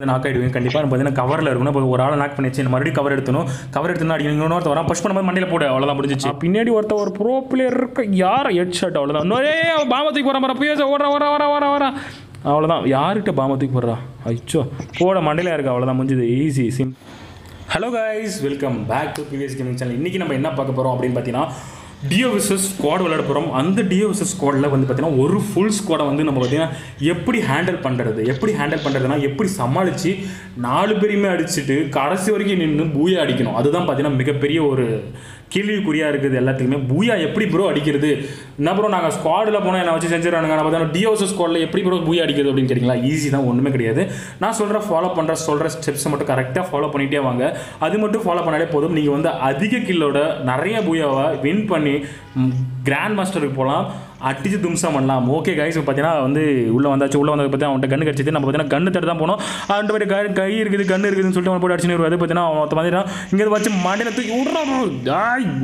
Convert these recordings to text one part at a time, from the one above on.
Knock ஆகிடுவேன் கண்டிப்பாக பார்த்தீங்கன்னா கவரில் இருக்கணும் இப்போ ஒரு ஆளை நாக் பண்ணிச்சு மறுபடியும் கவர் எடுத்தணும் கவர் எடுத்துனா அடிக்கணும் இன்னொரு வரா புஷ் பண்ணும்போது மண்டையில் போடு அவ்வளோதான் முடிஞ்சிச்சு பின்னாடி ஒருத்த ஒரு ப்ரோ பிளேயர் இருக்கு யார் ஹெட் ஷாட் அவ்வளோதான் இன்னொரு பாமத்துக்கு போகிற மாதிரி பிஎஸ் ஓட வர வர வர வர அவ்வளோதான் யார்கிட்ட பாமத்துக்கு போடுறா ஐச்சோ போட மண்டையில் இருக்கு அவ்வளோதான் முடிஞ்சது easy sim hello guys welcome back to PVS gaming channel இன்றைக்கி நம்ம என்ன பார்க்க போகிறோம் அப்படின்னு பார்த்தீங்கன்னா டியோ விசஸ் ஸ்குவாட் விளையாட போகிறோம் அந்த டியோ விசஸ் ஸ்குவாடில் வந்து பார்த்தீங்கன்னா ஒரு ஃபுல் ஸ்குவாடை வந்து நம்ம பார்த்தீங்கன்னா எப்படி ஹேண்டில் பண்ணுறது எப்படி ஹேண்டில் பண்ணுறதுனா எப்படி சமாளித்து நாலு பேரையுமே அடிச்சுட்டு கடைசி வரைக்கும் நின்று பூயா அடிக்கணும் அதுதான் பார்த்தீங்கன்னா மிகப்பெரிய ஒரு கேள்விக்குறியாக இருக்குது எல்லாத்துக்குமே பூயா எப்படி ப்ரோ அடிக்கிறது என்ன ப்ரோ நாங்கள் ஸ்குவாடில் போனால் என்ன வச்சு செஞ்சிடறானுங்க நான் பார்த்தீங்கன்னா டியோசஸ் ஸ்குவாடில் எப்படி ப்ரோ பூயா அடிக்கிறது அப்படின்னு கேட்டிங்களா ஈஸி தான் ஒன்றுமே கிடையாது நான் சொல்கிற ஃபாலோ பண்ணுற சொல்கிற ஸ்டெப்ஸை மட்டும் கரெக்டாக ஃபாலோ பண்ணிகிட்டே வாங்க அது மட்டும் ஃபாலோ பண்ணாலே போதும் நீங்கள் வந்து அதிக கில்லோட நிறைய பூயாவை வின் பண்ணி கிராண்ட் மாஸ்டருக்கு போகலாம் அடிச்சு தும்சம் பண்ணலாம் ஓகே கைஸ் இப்போ பார்த்தீங்கன்னா வந்து உள்ளே வந்தாச்சு உள்ளே வந்தது பார்த்தீங்கன்னா அவன்கிட்ட கண்ணு கடிச்சிது நம்ம பார்த்தீங்கன்னா கண்ணு தட்டு தான் போனோம் அவன்கிட்ட போய் கை கை இருக்குது கண்ணு இருக்குதுன்னு சொல்லிட்டு அவன் போட்டு அடிச்சுன்னு வருவாது பார்த்தீங்கன்னா அவன் ஒருத்த மாதிரி இங்கே வச்சு மண்டையில் தூக்கி விட்றா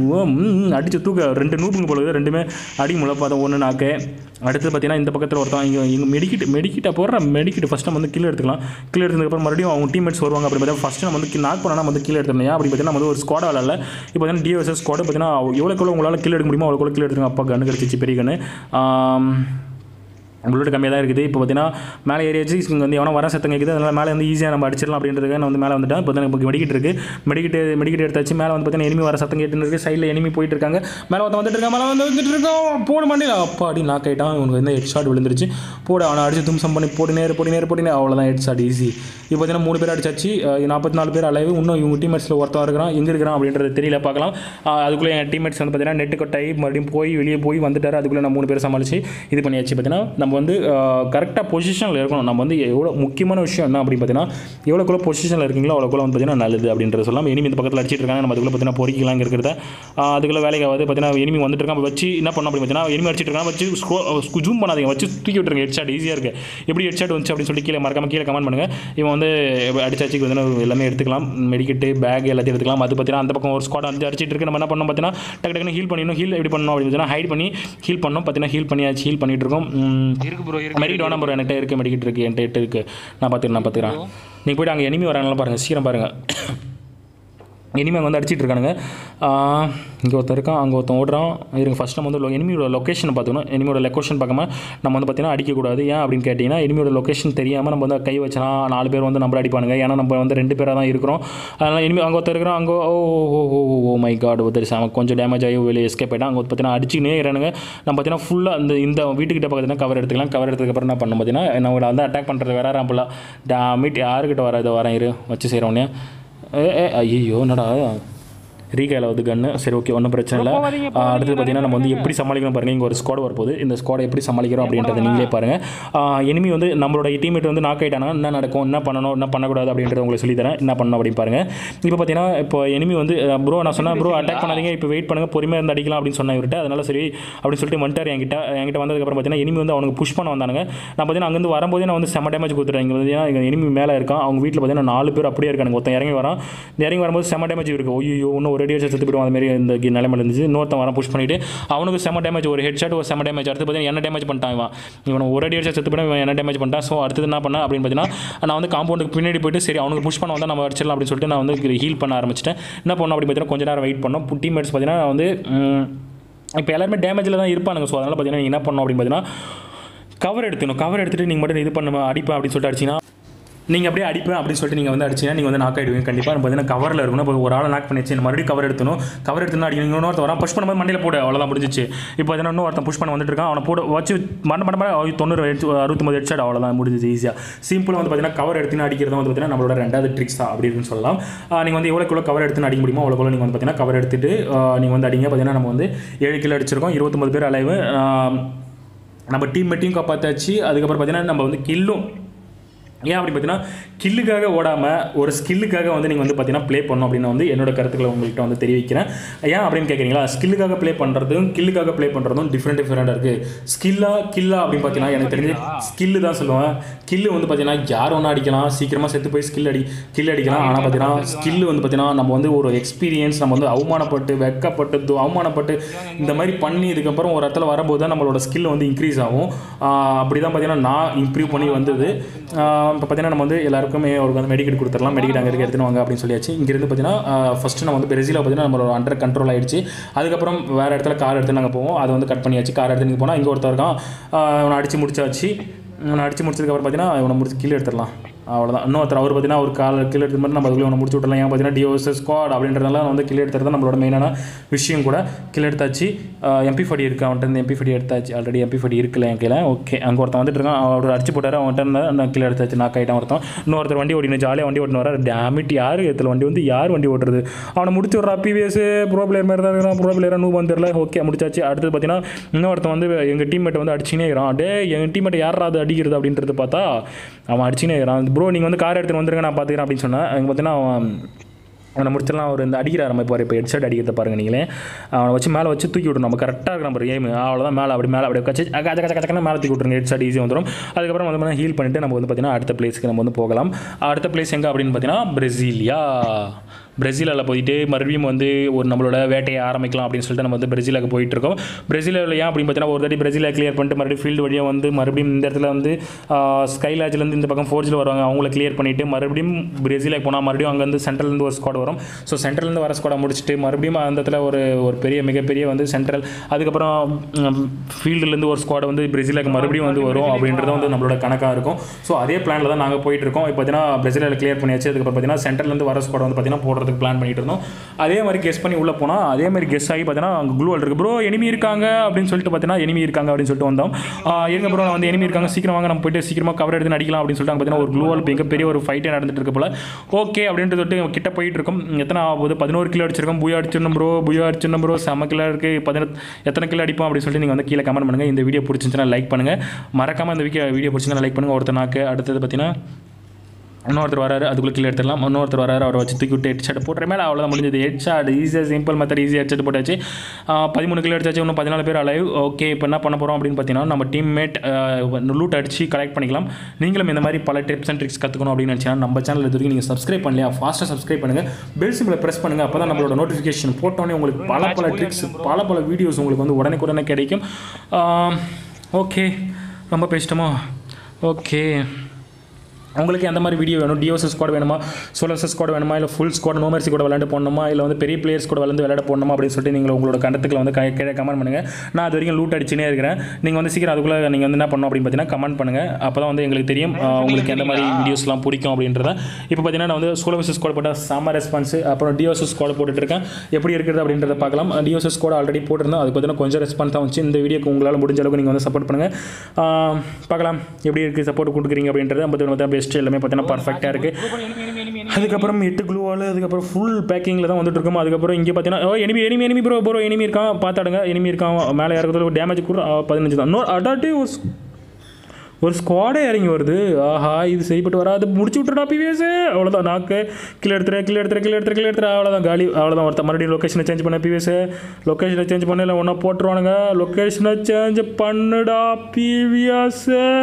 அடிச்சு தூக்க ரெண்டு நூப்புங்க போல ரெண்டுமே அடி முளைப்பாத ஒன்று நாக்கு அடுத்து பார்த்தீங்கன்னா இந்த பக்கத்தில் ஒருத்தன் இங்கே இங்கே மெடிக்கிட் மெடிக்கிட்ட போடுற மெடிக்கிட் ஃபஸ்ட் நம்ம வந்து கீழே எடுத்துக்கலாம் கீழே எடுத்ததுக்கப்புறம் மறுபடியும் அவங்க டீம்மேட்ஸ் வருவாங்க அப்படி பார்த்தா ஃபஸ்ட்டு நம்ம வந்து நாக் பண்ணா நம்ம வந்து கீழே எடுத்துருந்தேன் அப்படி பார்த்தீங்கன்னா நம்ம வந்து ஒரு ஸ்குவாட் விளாட்ல இப்போ பார்த்தீங்கன்னா டிஎஸ்எஸ் ஸ்குவாட் பார்த்தீங்கன்னா எவ்வளோக்குள்ள உங்களால் கீழே எடுக்க முடியுமோ அவ்வளோக்குள்ள கீழே எடுத்துங்க அப்பா கண்ணு கிடச்சிச்சு பெரிய கண்ணு ஆம், புல்லட் கம்மியாக தான் இருக்குது இப்போ பார்த்தீங்கன்னா மேலே ஏறியாச்சு இங்கே வந்து எவனா வர சத்தம் கேட்குது அதனால் மேலே வந்து ஈஸியாக நம்ம அடிச்சிடலாம் அப்படின்றதுக்கு நான் வந்து மேலே வந்துட்டேன் இப்போ இப்போ மெடிக்கிட் இருக்குது மெடிக்கிட் மெடிக்கிட் எடுத்தாச்சு மேலே வந்து பார்த்தீங்கன்னா எனிமி வர சத்தம் கேட்டு இருக்குது சைடில் எனிமி போயிட்டு இருக்காங்க மேலே ஒருத்தன் வந்துட்டு இருக்கான் மேலே வந்து வந்துட்டு இருக்கான் போட மாட்டேன் அப்பா அடி நாக் ஆகிட்டான் இவனுக்கு வந்து ஹெட் ஷாட் விழுந்துருச்சு போட அவனை அடிச்சு தும்சம் பண்ணி போட்டு நேர் போட்டு நேர் போட்டு நேர் அவ்வளோதான் ஹெட் ஷாட் ஈஸி இப்போ பார்த்தீங்கன்னா மூணு பேர் அடிச்சாச்சு நாற்பத்தி நாலு பேர் அலைவு இன்னும் இவங்க டீம்மேட்ஸில் ஒருத்தன் இருக்கிறான் எங்கே இருக்கிறான் அப்படின்றது தெரியல பார்க்கலாம் அஹ் அதுக்குள்ளே என் டீம்மேட்ஸ் வந்து பார்த்தீங்கன்னா நெட்டு கொட்டாய் மறுபடியும் போய் வெளியே போய் வந்துட்டார் அதுக்குள்ளே நான் மூணு பேர் சமாளித்து இது பண்ணியாச்சு பார்த்தீங்கன்னா நம்ம வந்து கரெக்டாக பொசிஷனில் இருக்கணும் நம்ம வந்து எவ்வளோ முக்கியமான விஷயம் என்ன அப்படின்னு பார்த்தீங்கன்னா எவ்வளோக்குள்ள பொசிஷனில் இருக்கீங்களோ அவ்வளோக்குள்ள வந்து பார்த்தீங்கன்னா நல்லது அப்படின்றது சொல்லலாம் எனிமி இந்த பக்கத்தில் அடிச்சிட்டு இருக்காங்க நம்ம அதுக்குள்ளே பார்த்தீங்கன்னா பொறிக்கலாம் இருக்கிறத அஹ் அதுக்குள்ளே வேலைக்கு ஆகாது பார்த்தீங்கன்னா எனிமி வந்துட்டு இருக்கான் அப்ப வச்சு என்ன பண்ணணும் அப்படின்னு பார்த்தீங்கன்னா எனிமி அடிச்சிட்டு இருக்காங்க வச்சு ஜூம் பண்ணாதீங்க வச்சு தூக்கி விட்டுருங்க ஹெட் ஷாட் ஈஸியாக இருக்குது எப்படி ஹெட் ஷாட் வந்துச்சு அப்படின்னு சொல்லி கீழே மறக்காம கீழே கமெண்ட் பண்ணுங்கள் இவன் வந்து அடிச்சாச்சுக்கு வந்து எல்லாமே எடுத்துக்கலாம் மெடிக்கெட்டு பேக் எல்லாத்தையும் எடுத்துக்கலாம் அது பார்த்தீங்கன்னா அந்த பக்கம் ஒரு ஸ்குவாட் வந்து அடிச்சிட்டு இருக்கு நம்ம என்ன பண்ணோம் பார்த்தீங்கன்னா டக்கு டக்குனு ஹீல் பண்ணிடணும் ஹீல் எப்படி பண்ணணும் அப்படின்னு பார்த்தீங்கன்னா ஹைட் பண்ணி ஹீல் பண்ணோம் பார்த்தீங்கன்னா ஹீல் பண்ணியாச்சு ஹீல் பண்ணிட்டு இருக்கோம் இருக்கு ப்ரோ இருக்கு மெடிக்கெட் வேணாம் ப்ரோ என்கிட்ட இருக்குது மெடிக்கெட் இருக்குது என்கிட்ட இருக்குது நான் பார்த்துக்கிறேன் நான் பார்த்துக்கிறேன் நீங்கள் போய்ட்டு அங்கே எனிமி வராங்களா பாருங்கள் சீக்கிரம் பாருங்கள் எனிமி அங்கே வந்து அடிச்சிட்டு இருக்கானுங்க இங்கே ஒருத்தன் இருக்கான் அங்கே ஒருத்தன் ஓடுறான் இருங்க ஃபஸ்ட் நம்ம வந்து எனிமியோட லொக்கேஷன் பார்த்துக்கணும் எனிமியோட லொக்கேஷன் பார்க்காம நம்ம வந்து பார்த்தீங்கன்னா அடிக்கக்கூடாது ஏன் அப்படின்னு கேட்டிங்கன்னா எனிமியோட லொக்கேஷன் தெரியாமல் நம்ம வந்து கை வச்சனா நாலு பேர் வந்து நம்மள அடிப்பானுங்க ஏன்னா நம்ம வந்து ரெண்டு பேராக தான் இருக்கிறோம் அதனால் எனிமி அங்கே ஒருத்தர் இருக்கிறான் அங்கே ஓ ஓ ஓ ஓ ஓ மை காட் ஒருத்தர் அவன் கொஞ்சம் டேமேஜ் ஆகி வெளியே எஸ்கேப் ஆகிட்டான் அங்கே பார்த்தீங்கன்னா அடிச்சுனே இருக்கிறானுங்க நம்ம பார்த்தீங்கன்னா ஃபுல்லாக அந்த இந்த வீட்டுக்கிட்ட பார்த்தீங்கன்னா கவர் எடுத்துக்கலாம் கவர் எடுத்ததுக்கப்புறம் என்ன பண்ணணும் பார்த்தீங்கன்னா நம்ம வந்து அட்டாக் பண்ணுறது வேற ராம்பில் டேமிட் யாருக்கிட்ட வர இதை வரேன் இரு வச்சு செய்கிறோன்னே ஏ ஏ ஐயோ என்னடா ரீகையில் வந்து கன்று சரி ஓகே ஒன்றும் பிரச்சனை இல்லை ஆ, அடுத்தது பார்த்தீங்கன்னா நம்ம வந்து எப்படி சமாளிக்கணும் பாருங்கள் இங்கே ஒரு ஸ்குவாட் வரப்போகுது இந்த ஸ்குவாடை எப்படி சமாளிக்கிறோம் அப்படின்றத நீங்களே பாருங்கள் எனிமி வந்து நம்மளோட டீமேட் வந்து நாக் ஆகிட்டானா என்ன நடக்கும் என்ன பண்ணணும் என்ன பண்ணக்கூடாது அப்படின்றத உங்களுக்கு சொல்லித்தரேன் என்ன பண்ணணும் அப்படின்னு பாருங்கள் இப்போ பார்த்தீங்கன்னா இப்போ எனிமி வந்து ப்ரோ நான் சொன்னேன் ப்ரோ அட்டாக் பண்ணாதீங்க இப்போ வெயிட் பண்ணுங்கள் பொறுமையாக இருந்து அடிக்கலாம் அப்படின்னு சொன்னேன் இவர்கிட்ட அதனால சரி அப்படின்னு சொல்லிட்டு வந்துட்டார் என்கிட்ட என்கிட்ட வந்ததுக்கப்புறம் பார்த்தீங்கன்னா எனிமி வந்து அவனுக்கு புஷ் பண்ண வந்தானுங்க நான் பார்த்தீங்கன்னா அங்கேருந்து வரும்போதே நான் வந்து செம்ம டேமேஜ் கொடுத்துட்டேன் இங்கே பார்த்தீங்கன்னா எங்கள் எனிமி மேலே இருக்கான் அவங்க வீட்டில் பார்த்தீங்கன்னா நாலு பேர் அப்படியே இருக்கானுங்க ஒருத்தன் இறங்கி வரான் இறங்கி வரும்போது செம்ம டேமேஜ் இருக்குது ஐயோ இன்னும் ஒரு அடி செத்து போயிடுவோம் அந்த மாதிரி இந்த கி- நிலைமையில இருந்துச்சு இன்னொருத்தன் வரான் புஷ் பண்ணிட்டு அவனுக்கு செம்ம டேமேஜ் ஒரு ஹெட் ஷாட் ஒரு செம்ம டேமேஜ் அடுத்து பார்த்தீங்கன்னா என்ன டேமேஜ் பண்ணிட்டான் இவன் இவன் ஒரு அடி அடிச்சா செத்து போயிடும் இவன் என்ன டேமேஜ் பண்ணிட்டான் ஸோ அடுத்தது என்ன பண்ணேன் அப்படின்னு பார்த்தீங்கன்னா நான் வந்து காம்பவுண்டுக்கு பின்னாடி போயிட்டு சரி அவனுக்கு புஷ் பண்ண வந்தால் நம்ம அடிச்சிடலாம் அப்படின்னு சொல்லிட்டு நான் வந்து ஹீல் பண்ண ஆரம்பிச்சிட்டேன் என்ன பண்ணோம் அப்படின்னு பார்த்தீங்கன்னா கொஞ்ச நேரம் வெயிட் பண்ணோம் டீம்மேட்ஸ் பார்த்தீங்கன்னா வந்து ம், இப்போ எல்லாருமே டேமேஜில் தான் இருப்பானுங்க ஸோ அதனால் பார்த்தீங்கன்னா நீங்கள் என்ன பண்ணணும் அப்படின்னு பார்த்தீங்கன்னா கவர் எடுத்துணும் கவர் எடுத்துட்டு நீங்கள் மட்டும் இது பண்ண அடிப்பேன் அப்படின்னு சொல்லிட்டு அடிச்சிங்கன்னா நீங்கள் அப்படியே அடிப்பேன் அப்படின்னு சொல்லிட்டு நீங்கள் வந்து அடிச்சீங்கன்னா நீங்கள் வந்து நாக் ஆகிடுவீங்க கண்டிப்பாக பார்த்தீங்கன்னா கவரில் இருக்கணும் இப்போ ஒரு ஆளை நாக் பண்ணிச்சு மறுபடியும் கவர் எடுத்தணும் கவர் எடுத்துனா அடிக்கணும் இன்னொருத்த வரான் புஷ் பண்ணும்போது மண்டையில் போடு அவ்வளோதான் முடிஞ்சிச்சு இப்போ பார்த்தீங்கன்னா இன்னும் ஒருத்தன் புஷ் பண்ண வந்துட்டு இருக்கான் அவனை போட வச்சு மண்ட மண்ட மண்ட தொண்ணூறு அறுபத்தொம்பது ஹெட்ஷாட் அவ்வளோதான் முடிஞ்சிச்சு ஈஸியாக சிம்பிளாக வந்து பார்த்தீங்கன்னா கவர் எடுத்துன்னு அடிக்கிறது வந்து பார்த்தீங்கன்னா நம்மளோட ரெண்டாவது ட்ரிக்ஸ் தான் அப்படின்னு சொல்லலாம் நீங்கள் வந்து எவ்வளோக்குள்ள கவர் எடுத்துன்னு அடிக்க முடியுமோ அவ்வளோக்குள்ள நீங்கள் வந்து பார்த்தீங்கன்னா கவர் எடுத்துட்டு நீங்கள் வந்து அடிங்க பார்த்தீங்கன்னா நம்ம வந்து ஏழு கிலோ அடிச்சிருக்கோம் இருபத்தொம்பது பேர் அலைவு நம்ம டீம் மெட்டையும் காப்பாற்றாச்சு அதுக்கப்புறம் பார்த்தீங்கன்னா நம்ம வந்து கில்லும் ஏன் அப்படி பார்த்தீங்கன்னா கில்லுக்காக ஓடாமல் ஒரு ஸ்கில்லுக்காக வந்து நீங்கள் வந்து பார்த்தீங்கன்னா ப்ளே பண்ணணும் அப்படின்னு வந்து என்னோட கருத்துக்களை உங்கள்கிட்ட வந்து தெரிவிக்கிறேன் ஏன் அப்படின்னு கேட்குறீங்களா ஸ்கில்லுக்காக ப்ளே பண்ணுறதும் கில்லுக்காக ப்ளே பண்ணுறதும் டிஃப்ரெண்ட் டிஃப்ரெண்டாக இருக்குது ஸ்கில்லா கில்லா அப்படின்னு பார்த்தீங்கன்னா எனக்கு தெரிஞ்சு ஸ்கில்லு தான் சொல்லுவேன் கில்லு வந்து பார்த்தீங்கன்னா யார் ஒன்றா அடிக்கலாம் சீக்கிரமாக செத்து போய் ஸ்கில் அடி கில் அடிக்கலாம் ஆனால் பார்த்தீங்கன்னா ஸ்கில்லு வந்து பார்த்தீங்கன்னா நம்ம வந்து ஒரு எக்ஸ்பீரியன்ஸ் நம்ம வந்து அவமானப்பட்டு வெக்கப்பட்டு து- அவமானப்பட்டு இந்த மாதிரி பண்ணி இதுக்கப்புறம் ஒரு இடத்துல வரும்போது தான் நம்மளோட ஸ்கில் வந்து இன்க்ரீஸ் ஆகும் அப்படி தான் பார்த்தீங்கன்னா நான் இம்ப்ரூவ் பண்ணி வந்தது இப்போ பார்த்தீங்கன்னா நம்ம வந்து எல்லாருக்கும் எல்லாருக்குமே அவருக்கு வந்து மெடிக்கெட் கொடுத்துடலாம் மெடிக்கெட் அங்கே இருக்க எடுத்துன்னு வாங்க அப்படின்னு சொல்லியாச்சு இங்கேருந்து பார்த்தீங்கன்னா ஃபஸ்ட்டு நம்ம வந்து பிரேசிலில் பார்த்தீங்கன்னா நம்ம அண்டர் கண்ட்ரோல் ஆயிடுச்சு அதுக்கப்புறம் வேறு இடத்துல கார் எடுத்து நாங்கள் போவோம் அதை வந்து கட் பண்ணியாச்சு கார் எடுத்து நீங்கள் போனால் இங்கே ஒருத்தர் இருக்கான் ஆஹ் அவனை அடித்து முடிச்சாச்சு அவனை அடித்து முடிச்சதுக்கப்புறம் பார்த்தீங்கன்னா இவனை முடிச்சு கீழே எடுத்துடலாம் அவ்வளோதான் இன்னொருத்தர் அவர் பார்த்தீங்கன்னா ஒரு கால் கீழே எடுத்து மாதிரி நம்ம அதுக்குள்ளே ஒன்று முடிச்சு விட்டலாம் ஏன் பார்த்தீங்கன்னா டிஓஎஸ் ஸ்குவாட் அப்படின்றதெல்லாம் வந்து கீழே எடுத்துறது தான் நம்மளோட மெயினான விஷயம் கூட கீழே எடுத்தாச்சு எம்பி ஃபடி இருக்கு அவன்கிட்ட இருந்து எம்பி ஃபடி எடுத்தாச்சு ஆல்ரெடி எம்பி ஃபடி இருக்குல்ல என் கீழே ஓகே அங்கே ஒருத்தன் வந்துட்டு இருக்கான் அவர் அடிச்சு போட்டார் அவன்கிட்ட இருந்து நான் கீழே எடுத்தாச்சு நான் கைட்டான் ஒருத்தன் இன்னொருத்தர் வண்டி ஓடினு ஜாலியாக வண்டி ஓட்டினு வர டேமிட் யார் இடத்துல வண்டி வந்து யார் வண்டி ஓட்டுறது அவனை முடிச்சு விட்றா பிவிஎஸ் ப்ரோ பிளேயர் மாதிரி தான் இருக்கிறான் ப்ரோ பிளேயராக நூ வந்துடல ஓகே முடிச்சாச்சு அடுத்தது பார்த்தீங்கன்னா இன்னொருத்தன் வந்து எங்கள் டீம்மேட் வந்து அடிச்சுனே இருக்கிறான் டே எங்கள் டீம்மேட் யாரா அது அடிக்கிறது அப்படின்றது பார்த்தா அவன் அடிச்சுனே இருக்கிறான் ப்ரோ நீங்கள் வந்து கார் எடுத்துன்னு வந்துருங்க நான் பார்த்துக்கிறேன் அப்படின்னு சொன்னேன் அங்கே பார்த்தீங்கன்னா அவன் அவனை முடிச்சிடலாம் அவர் இந்த அடிக்கிறார் நம்ம இப்போ இப்போ ஹெட்ஷாட் அடிக்கிறத பாருங்க நீங்களே அவனை வச்சு மேலே வச்சு தூக்கி விடணும் நம்ம கரெக்டாக இருக்கிற நம்ம எய்ம் அவ்வளோதான் மேலே அப்படி மேலே அப்படி கச்சு கச்ச கச்ச கச்சக்கன்னு மேலே தூக்கி விட்ருங்க ஹெட்ஷாட் ஈஸியாக வந்துடும் அதுக்கப்புறம் வந்து ஹீல் பண்ணிட்டு நம்ம வந்து பார்த்தீங்கன்னா அடுத்த பிளேஸ்க்கு நம்ம வந்து போகலாம் அடுத்த பிளேஸ் எங்கே அப்படின்னு பார்த்தீங்கன்னா பிரேசிலியா பிரேசிலில் போயிட்டு மறுபடியும் வந்து ஒரு நம்மளோட வேட்டையை ஆரம்பிக்கலாம் அப்படின்னு சொல்லிட்டு நம்ம வந்து பிரேசிலுக்கு போயிட்டு இருக்கோம் பிரேசிலில் ஏன் அப்படின்னு பார்த்தீங்கன்னா ஒரு தாட்டி பிரேசிலை கிளியர் பண்ணிட்டு மறுபடியும் ஃபீல்டு வழியாக வந்து மறுபடியும் இந்த இடத்துல வந்து ஸ்கைலாஜ்லேருந்து இந்த பக்கம் ஃபோர்ஜில் வருவாங்க அவங்கள கிளியர் பண்ணிவிட்டு மறுபடியும் பிரேசிலுக்கு போனால் மறுபடியும் அங்கேருந்து சென்ட்ரல்லேருந்து ஒரு ஸ்குவாட் வரும் ஸோ சென்ட்ரல்லேருந்து வர ஸ்குவாடை முடிச்சுட்டு மறுபடியும் அந்த இடத்துல ஒரு ஒரு பெரிய மிகப்பெரிய வந்து சென்ட்ரல் அதுக்கப்புறம் ஃபீல்டுலேருந்து ஒரு ஸ்குவாட் வந்து பிரேசிலுக்கு மறுபடியும் வந்து வரும் அப்படின்றது வந்து நம்மளோட கணக்காக இருக்கும் ஸோ அதே பிளானில் தான் நாங்கள் போயிட்டு இருக்கோம் இப்போ பார்த்தீங்கன்னா பிரேசிலில் கிளியர் பண்ணியாச்சு அதுக்கப்புறம் பார்த்தீங்கன்னா சென்ட்ரல்லேருந்து வர ஸ்குவாட் வந்து பார்த்தீங்கன்னா போடுறதுக்கு பிளான் பண்ணிட்டு இருந்தோம் அதே மாதிரி கெஸ் பண்ணி உள்ளே போனால் அதே மாதிரி கெஸ் ஆகி பார்த்தீங்கன்னா அங்கே குளூவல் இருக்குது ப்ரோ எனிமி இருக்காங்க அப்படின்னு சொல்லிட்டு பார்த்தீங்கன்னா எனிமி இருக்காங்க அப்படின்னு சொல்லிட்டு வந்தோம் ஆஹ் இருங்க ப்ரோ வந்து எனிமி இருக்காங்க சீக்கிரம் வாங்க நம்ம போயிட்டு சீக்கிரமாக கவர் எடுத்து அடிக்கலாம் அப்படின்னு சொல்லிட்டு அங்க பார்த்தீங்கன்னா ஒரு குளூவல் மிகப்பெரிய ஒரு ஃபைட்டே நடந்துட்டு இருக்கு போல ஓகே அப்படின்ட்டு சொல்லிட்டு கிட்ட போயிட்டு இருக்கோம் எத்தனை ஆகுது பதினோரு கிலோ அடிச்சிருக்கோம் புயா அடிச்சிருந்தோம் ப்ரோ புயா அடிச்சிருந்தோம் ப்ரோ செம கிலோ இருக்குது பதினெட்டு எத்தனை கிலோ அடிப்போம் அப்படின்னு சொல்லிட்டு நீங்கள் வந்து கீழே கமெண்ட் பண்ணுங்கள் இந்த வீடியோ பிடிச்சிருந்துச்சுன்னா லைக் பண்ணுங்கள் மறக்காமல் இந்த வீடியோ வீடியோ பிடிச்சிருந்தா லைக் பண்ணுங்கள் ஒருத்தர் நாக்கு அடுத்தது பார்த்தீங்கன்னா இன்னொருத்தர் வராரு அதுக்குள்ளே கீழே எடுத்துடலாம் இன்னொருத்தர் வராரு அவரை வச்சு தூக்கி விட்டு ஹெட் ஷாட் போட்டுற மேலே அவ்வளோதான் முடிஞ்சது ஹெட் ஷாட் ஈஸியாக சிம்பிள் மெத்தட் ஈஸியாக ஹெட் ஷாட் போட்டாச்சு ஆஹ் பதிமூணு கிலோ அடிச்சாச்சு இன்னும் பதினாலு பேர் அலைவ் ஓகே இப்போ என்ன பண்ண போகிறோம் அப்படின்னு பார்த்தீங்கன்னா நம்ம டீம்மேட் லூட் அடிச்சு கலெக்ட் பண்ணிக்கலாம் நீங்களும் இந்த மாதிரி பல டிப்ஸ் அண்ட் ட்ரிக்ஸ் கற்றுக்கணும் அப்படின்னு நினச்சிங்கன்னா நம்ம சேனல் இது வரைக்கும் நீங்கள் சப்ஸ்கிரைப் பண்ணலையா ஃபாஸ்ட்டாக சப்ஸ்கிரைப் பண்ணுங்கள் பெல் சிம்பிளை ப்ரெஸ் பண்ணுங்கள் அப்போ தான் நம்மளோட நோட்டிஃபிகேஷன் போட்டோன்னே உங்களுக்கு பல பல ட்ரிக்ஸ் பல பல வீடியோஸ் உங்களுக்கு வந்து உடனே உடனே கிடைக்கும் ஓகே ரொம்ப பேசிட்டோமா ஓகே உங்களுக்கு எந்த மாதிரி வீடியோ வேணும் டிஓஎஸ் ஸ்குவாட் வேணுமா சோலோசஸ் ஸ்குவாட் வேணுமா இல்லை ஃபுல் ஸ்குவாட் நோமர்சி கூட விளையாண்டு போடணுமா இல்லை வந்து பெரிய பிளேயர்ஸ் கூட விளையாண்டு விளையாட போடணுமா அப்படின்னு சொல்லிட்டு நீங்கள் உங்களோட கண்டத்துக்களை வந்து கீழே- கீழே கமெண்ட் பண்ணுங்கள் நான் அது வரைக்கும் லூட் அடிச்சுனே இருக்கிறேன் நீங்கள் வந்து சீக்கிரம் அதுக்குள்ளே நீங்கள் வந்து என்ன பண்ணணும் அப்படின்னு பார்த்தீங்கன்னா கமெண்ட் பண்ணுங்கள் அப்போ தான் வந்து எங்களுக்கு தெரியும் ஆஹ், உங்களுக்கு எந்த மாதிரி வீடியோஸ்லாம் பிடிக்கும் அப்படின்றத இப்போ பார்த்தீங்கன்னா நான் வந்து சோலோசஸ் ஸ்குவாட் போட்டால் செம்ம ரெஸ்பான்ஸ் அப்புறம் டிஓஎஸ் ஸ்குவாட் போட்டுட்டு இருக்கேன் எப்படி இருக்குது அப்படின்றத பார்க்கலாம் டிஓஎஸ் ஸ்குவாட் ஆல்ரெடி போட்டிருந்தோம் அதுக்கு பார்த்தீங்கன்னா கொஞ்சம் ரெஸ்பான்ஸ் தான் வந்துச்சு இந்த வீடியோக்கு உங்களால் முடிஞ்ச அளவுக்கு நீங்கள் வந்து சப்போர்ட் பண்ணுங்கள் ஆஹ், பார்க்கலாம் எப்படி இருக்குது சப்போர்ட் கொடுக்குறீங்க அப்படின்றது நம்ம பார்த்தீங்கன்னா பெஸ்ட் எல்லாமே பார்த்தீங்கன்னா பர்ஃபெக்டாக இருக்குது அதுக்கப்புறம் எட்டு குளுவால் அதுக்கப்புறம் ஃபுல் பேக்கிங்கில் தான் வந்துட்டு இருக்கோம் அதுக்கப்புறம் இங்கே பார்த்தீங்கன்னா oh enemy enemy enemy bro bro enemy இருக்கான் பார்த்தாடுங்க எனிமி இருக்கான் மேலே இறக்குறது டேமேஜ் கூட ஆ, பதினஞ்சு தான் இன்னொரு அடாட்டி ஒரு ஸ்- ஒரு ஸ்குவாடே இறங்கி வருது ஆஹா இது சரிப்பட்டு வராது முடிச்சு விட்டுறா பிவிஎஸ் அவ்வளோதான் நாக்கு கீழே எடுத்துற கீழே எடுத்துற கீழே எடுத்துற கீழே எடுத்துற அவ்வளோதான் காலி அவ்வளோதான் ஒருத்தன் மறுபடியும் லொக்கேஷனை சேஞ்ச் பண்ண பிவிஎஸ் லொக்கேஷனை சேஞ்ச் பண்ண இல்லை ஒன்றா போட்டுருவானுங்க லொக்கேஷனை சேஞ்ச் பண்ணுடா பிவிஎஸ்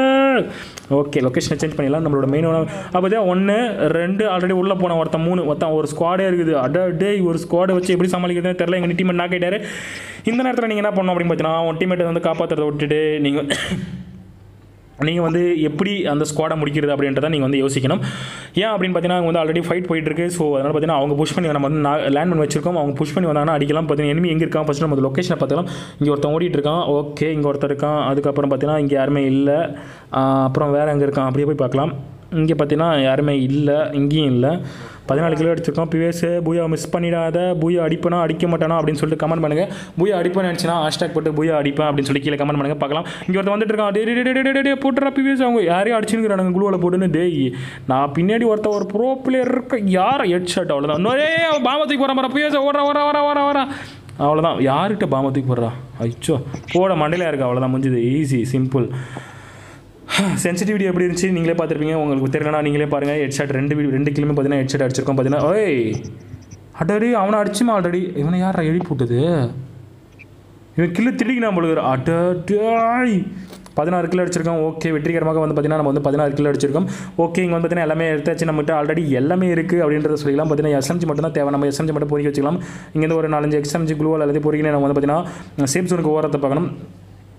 ஓகே லொக்கேஷனை சேஞ்ச் பண்ணிடலாம் நம்மளோட மெயின் அப்போ தான் ஒன்று ரெண்டு ஆல்ரெடி உள்ளே போன ஒருத்தன் மூணு ஒருத்தன் ஒரு ஸ்குவாடே இருக்குது அட டேய் ஒரு ஸ்குவாடை வச்சு எப்படி சமாளிக்கிறதுன்னு தெரில எங்கள் டீம்மேட் நாக் ஆகிட்டாரு இந்த நேரத்தில் நீங்கள் என்ன பண்ணணும் அப்படின்னு பார்த்தீங்கன்னா உன் டீம்மேட்டை வந்து காப்பாற்றுறதை விட்டுட்டு நீங்கள் நீங்கள் வந்து எப்படி அந்த ஸ்குவாடை முடிக்கிறது அப்படின்றத நீங்கள் வந்து யோசிக்கணும் ஏன் அப்படின்னு பார்த்தீங்கன்னா அவங்க வந்து ஆல்ரெடி ஃபைட் போயிட்டு இருக்கு ஸோ அதனால் பார்த்தீங்கன்னா அவங்க புஷ் பண்ணி நம்ம வந்து லேண்ட் பண்ணி வச்சிருக்கோம் அவங்க புஷ் பண்ணி வந்தாங்கன்னா அடிக்கலாம் பார்த்தீங்கன்னா enemy எங்கே இருக்கான் ஃபஸ்ட்டு நம்ம லொக்கேஷனை பார்த்துக்கலாம் இங்கே ஒருத்தன் ஓடிட்டு இருக்கான் ஓகே இங்கே ஒருத்தர் இருக்கான் அதுக்கப்புறம் பார்த்தீங்கன்னா இங்கே யாருமே இல்லை ஆஹ் அப்புறம் வேறு எங்கே இருக்கான் அப்படியே போய் பார்க்கலாம் இங்கே பார்த்தீங்கன்னா யாருமே இல்லை இங்கேயும் இல்லை பதினாலு கிலோ அடிச்சிருக்கோம் பிவேஸ் பூயா மிஸ் பண்ணிடாத பூயா அடிப்பனா அடிக்க மாட்டானா அப்படின்னு சொல்லிட்டு கமெண்ட் பண்ணுங்கள் பூயா அடிப்பேன்னு நினச்சினா ஹேஷ்டாக் போட்டு பூயா அடிப்பேன் அப்படின்னு சொல்லி கீழே கமெண்ட் பண்ணுங்கள் பார்க்கலாம் இங்கே ஒருத்தன் வந்துட்டு இருக்கான் டே டே டே டே, டே டே போட்டுறா பிவேஸ் அவங்க யாரையும் அடிச்சுங்கிறானுங்க குழுவில் போட்டுன்னு டேய் நான் பின்னாடி ஒருத்தன் ஒரு ப்ரோ பிளேயர் இருக்க யார் ஹெட் ஷர்ட் அவ்வளோதான் இன்னொரே பாமத்துக்கு போகிற மாதிரி பிவேஸ் ஓடுறா ஓட வர வர வர அவ்வளோதான் யார்கிட்ட பாமத்துக்கு போடுறா ஐச்சோ போட மண்டையில இருக்கு அவ்வளோதான் முடிஞ்சுது ஈஸி சிம்பிள் சென்சிட்டிவிட்டி எப்படி இருந்துச்சு நீங்களே பார்த்துருப்பீங்க உங்களுக்கு தெரியலனா நீங்களே பாருங்கள் ஹெட்ஷாட் ரெண்டு வீடியோ ரெண்டு கிலோமே பார்த்தீங்கன்னா ஹெட்ஷாட் அடிச்சிருக்கோம் பார்த்தீங்கன்னா ஓய் அடடி அவனை அடிச்சுமா ஆல்ரெடி இவனை யாரா எழுப்பி விட்டது இவன் கில்லு திடிக்கினா பொழுது அடாய் பதினாறு கிலோ அடிச்சிருக்கோம் ஓகே வெற்றிகரமாக வந்து பார்த்தீங்கன்னா நம்ம வந்து பதினாறு கிலோ அடிச்சிருக்கோம் ஓகே இங்கே வந்து பார்த்தீங்கன்னா எல்லாமே எடுத்தாச்சு நம்மகிட்ட ஆல்ரெடி எல்லாமே இருக்குது அப்படின்றத சொல்லிக்கலாம் பார்த்தீங்கன்னா எஸ்எம்ஜி மட்டும் தான் தேவை நம்ம எஸ்எம்ஜி மட்டும் பொறிக்க வச்சுக்கலாம் இங்கேருந்து ஒரு நாலஞ்சு எக்ஸ்எம்ஜி குளூவல் எல்லாத்தையும் பொறிக்கணும் நம்ம வந்து பார்த்தீங்கன்னா சேஃப் ஜோனுக்கு ஓரத்தை பார்க்கணும்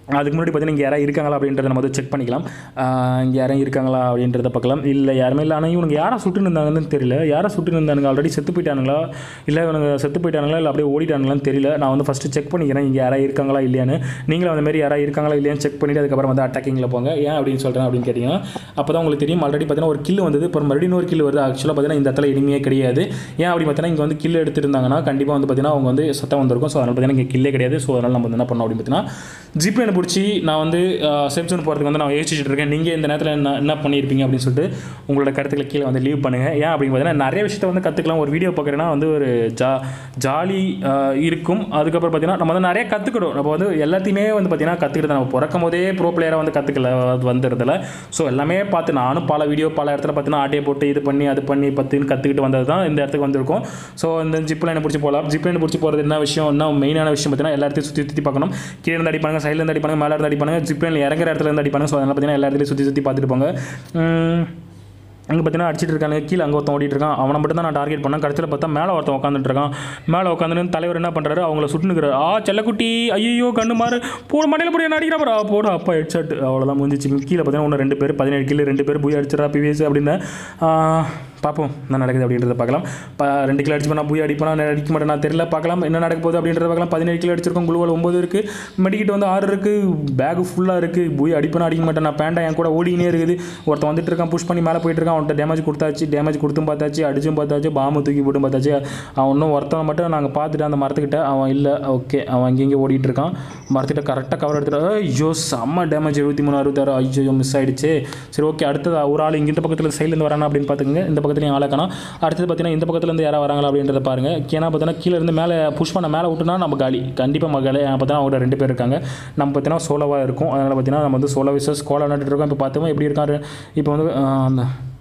அதுக்கு முன்னாடி பார்த்தீங்கன்னா இங்கே யாராவது இருக்காங்களா அப்படின்றத நம்ம வந்து செக் பண்ணிக்கலாம் ஆஹ் இங்கே யாரும் இருக்காங்களா அப்படின்றத பார்க்கலாம் இல்லை யாருமே இல்லை ஆனால் இவனுக்கு யாரை சுட்டுன்னு இருந்தாங்கன்னு தெரியல யாரை சுட்டுன்னு இருந்தானுங்க ஆல்ரெடி செத்து போயிட்டானுங்களா இல்லை இவனுங்க செத்து போயிட்டானுங்களா இல்லை அப்படியே ஓடிட்டானுங்களான்னு தெரியல நான் வந்து ஃபஸ்ட்டு செக் பண்ணிக்கிறேன் இங்கே யாராவது இருக்காங்களா இல்லையான்னு நீங்களும் அந்த மாதிரி யாராவது இருக்காங்களா இல்லையான்னு செக் பண்ணிவிட்டு அதுக்கப்புறம் வந்து அட்டாக்கிங்கில் போங்க ஏன் அப்படின்னு சொல்கிறேன் அப்படின்னு கேட்டிங்கன்னா அப்போ தான் உங்களுக்கு தெரியும் ஆல்ரெடி பார்த்தீங்கன்னா ஒரு கில் வந்தது இப்போ மறுபடியும் ஒரு கில் வருது ஆக்சுவலாக பார்த்தீங்கன்னா இந்த இடத்துல இனிமையே கிடையாது ஏன் அப்படி பார்த்தீங்கன்னா இங்கே வந்து கில் எடுத்துருந்தாங்கன்னா கண்டிப்பாக வந்து பார்த்தீங்கன்னா அவங்க வந்து சத்தம் வந்திருக்கும் ஸோ அதனால் பார்த்தீங்கன்னா இங்கே கில்லே கிடையாது ஸோ அதனால் நம்ம வந்து என்ன பண்ணோம் அப்படின்னு பார்த்தீங்கன்னா ஜிப் லைனை பிடிச்சி நான் வந்து சேஃப் ஜோன் போகிறதுக்கு வந்து நான் யோசிச்சுட்டு இருக்கேன் நீங்கள் இந்த நேரத்தில் என்ன என்ன பண்ணியிருப்பீங்க அப்படின்னு சொல்லிட்டு உங்களோட கருத்துக்களை கீழே வந்து லீவ் பண்ணுங்கள் ஏன் அப்படின்னு பார்த்தீங்கன்னா நிறைய விஷயத்தை வந்து கற்றுக்கலாம் ஒரு வீடியோ பார்க்குறேன்னா வந்து ஒரு ஜா ஜாலி இருக்கும் அதுக்கப்புறம் பார்த்தீங்கன்னா நம்ம வந்து நிறைய கற்றுக்கணும் நம்ம வந்து எல்லாத்தையுமே வந்து பார்த்தீங்கன்னா கற்றுக்கிட்டு நம்ம பிறக்கும் போதே ப்ரோ பிளேயராக வந்து கற்றுக்கல வந்துடுறதில்ல ஸோ எல்லாமே பார்த்து நானும் பல வீடியோ பல இடத்துல பார்த்தீங்கன்னா ஆட்டையை போட்டு இது பண்ணி அது பண்ணி பத்துன்னு கற்றுக்கிட்டு வந்தது தான் இந்த இடத்துக்கு வந்திருக்கோம் ஸோ இந்த ஜிப் லைனை பிடிச்சி போகலாம் ஜிப் லைனை பிடிச்சி போகிறது என்ன விஷயம் என்ன மெயினான விஷயம் பார்த்தீங்கன்னா எல்லா இடத்தையும் சுற்றி சுற்றி பார்க்கணும் கீழே இருந்து அடிப்பாங்க சைடில் இருந்து அடிப்பாங்க மேலே இருந்து அடிப்பாங்க ஜிப் லைனில் இறங்குற இடத்துல இருந்து அடிப்பாங்க ஸோ அதனால் பார்த்தீங்கன்னா எல்லா இடத்துலையும் சுற்றி சுற்றி பார்த்துட்டு போங்க உம், அங்கே பார்த்தீங்கன்னா அடிச்சிட்டு இருக்காங்க கீழே அங்கே ஒருத்தன் ஓடிட்டு இருக்கான் அவனை மட்டும் தான் நான் டார்கெட் பண்ணேன் கடைசியில் பார்த்தா மேலே ஒருத்தன் உட்காந்துட்டு இருக்கான் மேலே உட்காந்துன்னு தலைவர் என்ன பண்ணுறாரு அவங்கள சுட்டுனுக்குறாரு ஆ செல்லக்குட்டி ஐயோ கண்ணு மாறு போட மண்டையில் போய் என்ன அடிக்கிறா பாரு. ஆ, போடு அப்பா ஹெட்ஷாட் அவ்வளோதான் முடிஞ்சிச்சு கீழே பார்த்தீங்கன்னா ஒன்று ரெண்டு பேர் பதினேழு கிலோ ரெண்டு பேர் பூய் அடிச்சிடா பிவிஎஸ் அப்படின்னு ஆ, பார்ப்போம் என்ன நடக்குது அப்படின்றத பார்க்கலாம் இப்போ ரெண்டு கிலோ அடிச்சு நான் பூய் அடிப்பேனா நான் அடிக்க மாட்டேன் நான் தெரியல பார்க்கலாம் என்ன நடக்க போகுது அப்படின்றத பார்க்கலாம் பதினேழு கிலோ அடிச்சிருக்கோம் குழுவால் ஒம்பது இருக்குது மெடிக்கிட் வந்து ஆறு இருக்குது பேக் ஃபுல்லாக இருக்குது பூய் அடிப்பேனா அடிக்க மாட்டேன் நான் பேண்டா என் கூட ஓடினே இருக்குது ஒருத்தன் வந்துட்டு இருக்கான் புஷ் பண்ணி மேலே போயிட்டு இருக்கான் அவன்கிட்ட டேமேஜ் கொடுத்தாச்சு டேமேஜ் கொடுத்தும் பார்த்தாச்சு அடிச்சும் பார்த்தாச்சு பாம்பு தூக்கி போட்டும் பார்த்தாச்சு அவன் இன்னும் ஒருத்தவன் மட்டும் நாங்கள் பார்த்துட்டு அந்த மரத்துக்கிட்ட அவன் இல்லை ஓகே அவன் அங்கேயும் ஓடிட்டு இருக்கான் மரத்துக்கிட்ட கரெக்டாக கவர் எடுத்துட்டு ஐயோ செம்ம டேமேஜ் எழுபத்தி மூணு அறுபத்தாறு ஐயோ மிஸ் ஆயிடுச்சு சரி ஓகே அடுத்தது ஒரு ஆள் இங்கே இந்த பக்கத்தில் சைட்லேருந்து வரானா அப்படின்னு பார்த்துங்க இந்த பக்கத்துலையும் ஆளை காணோம் அடுத்தது பார்த்தீங்கன்னா இந்த பக்கத்துலேருந்து யாராவது வராங்களா அப்படின்றத பாருங்க ஏன்னா பார்த்தீங்கன்னா கீழே இருந்து மேலே புஷ் பண்ண மேலே விட்டுனா நம்ம காலி கண்டிப்பாக நம்ம காலி பார்த்தீங்கன்னா அவங்க ரெண்டு பேர் இருக்காங்க நம்ம பார்த்தீங்கன்னா சோலோவாக இருக்கும் அதனால் பார்த்தீங்கன்னா நம்ம வந்து சோலோ விசஸ் கோலா நட்டு இருக்கோம் இப்போ பார்த்தோம் எப்படி இருக்காரு இப்போ வந்து ஆஹ், அந்த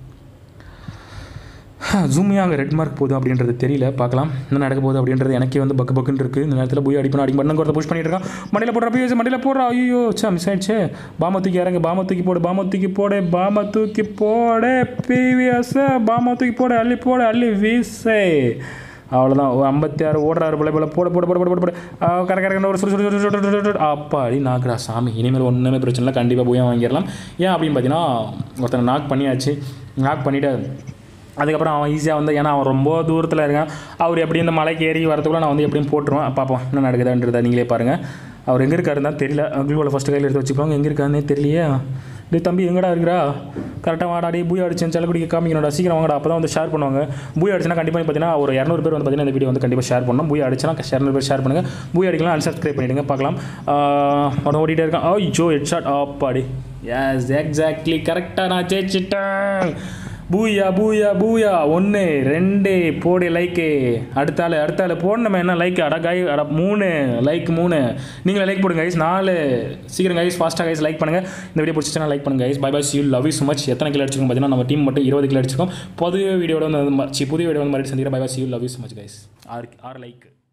ஜூமியாக அங்கே ரெட் மார்க் போகுது அப்படின்றது தெரியல பார்க்கலாம் என்ன நடக்க போகுது அப்படின்றது எனக்கே வந்து பக்கு பக்குன்னு இருக்குது இந்த நேரத்தில் போய் அடிப்பணும் அடி பண்ண ஒருத்த புஷ் பண்ணிட்டு இருக்கான் மண்டியில் போடுற பிஎஸ் மண்டியில் போடுறா ஐயோ சே மிஸ் ஆயிடுச்சு பாம தூக்கி இறங்க பாம தூக்கி போடு பாம தூக்கி போடு பாம தூக்கி போடு பிவிஎஸ் பாம தூக்கி போடு அள்ளி போடு அள்ளி வீசே அவ்வளோதான் ஒரு ஐம்பத்தி ஆறு ஓடுறாரு போல போல போட போட போட போட போட போட கரெக்ட் கரெக்ட் ஒரு சுடு சுடு சுடு சுடு சுடு சுடு அப்பாடி நாக்குடா சாமி இனிமேல் ஒன்றுமே பிரச்சனை இல்லை கண்டிப்பாக போய் வாங்கிடலாம் ஏன் அப்படின்னு பார்த்தீங்கன்னா ஒருத்தனை நாக் பண்ணியாச்சு நாக் பண்ணிவிட்டு அதுக்கப்புறம் அவன் ஈஸியாக வந்து ஏன்னா அவன் ரொம்ப தூரத்தில் இருக்கான் அவர் எப்படி இந்த மலைக்கு ஏறி வரதுக்குள்ள நான் வந்து எப்படியும் போட்டுருவேன் பார்ப்போம் என்ன நடக்குதுன்றதை நீங்களே பாருங்கள் அவர் எங்கே இருக்காருன்னு தான் தெரியல க்ளூவில் ஃபஸ்ட்டு கையில் எடுத்து வச்சுக்கோங்க எங்கே இருக்காருன்னே தெரியலையே டேய் தம்பி எங்கடா இருக்கிறா கரெக்டாக வாடா டே பூய் அடிச்சேன் செல்லக்குடிக்க காமிக்கணும்டா சீக்கிரம் வாங்கடா அப்போ தான் வந்து ஷேர் பண்ணுவாங்க பூய் அடிச்சுனா கண்டிப்பாக பார்த்தீங்கன்னா ஒரு இரநூறு பேர் வந்து பார்த்தீங்கன்னா இந்த வீடியோ வந்து கண்டிப்பாக ஷேர் பண்ணணும் பூய் அடிச்சுனா இரநூறு பேர் ஷேர் பண்ணுங்கள் பூய் அடிக்கலாம் அன்சப்ஸ்கிரைப் பண்ணிவிடுங்க பார்க்கலாம் அவன் ஓடிட்டே இருக்கான் ஓ ஜோ ஹெட் ஷாட் ஆப்பாடி எஸ் எக்ஸாக்ட்லி கரெக்டாக நான் ஜெயிச்சிட்டேன் பூயா பூயா பூயா ஒன்று ரெண்டு போடு லைக்கு அடுத்த ஆள் அடுத்த ஆள் போடணுமே என்ன லைக் அட காய் அட மூணு லைக் மூணு நீங்களே லைக் போடுங்க கைஸ் நாலு சீக்கிரம் கைஸ் ஃபாஸ்ட்டாக கைஸ் லைக் பண்ணுங்கள் இந்த வீடியோ பிடிச்சிச்சுன்னா லைக் பண்ணுங்க guys bye bye you love you so much எத்தனை கிலோ அடிச்சிருக்கோம் பார்த்தீங்கன்னா நம்ம டீம் மட்டும் இருபது கிலோ அடிச்சிருக்கோம் புதிய வீடியோட வந்து சி புதிய வீடியோ வந்து மாதிரி சந்திக்கிறேன் bye bye you love you so much guys ஆறு ஆறு லைக்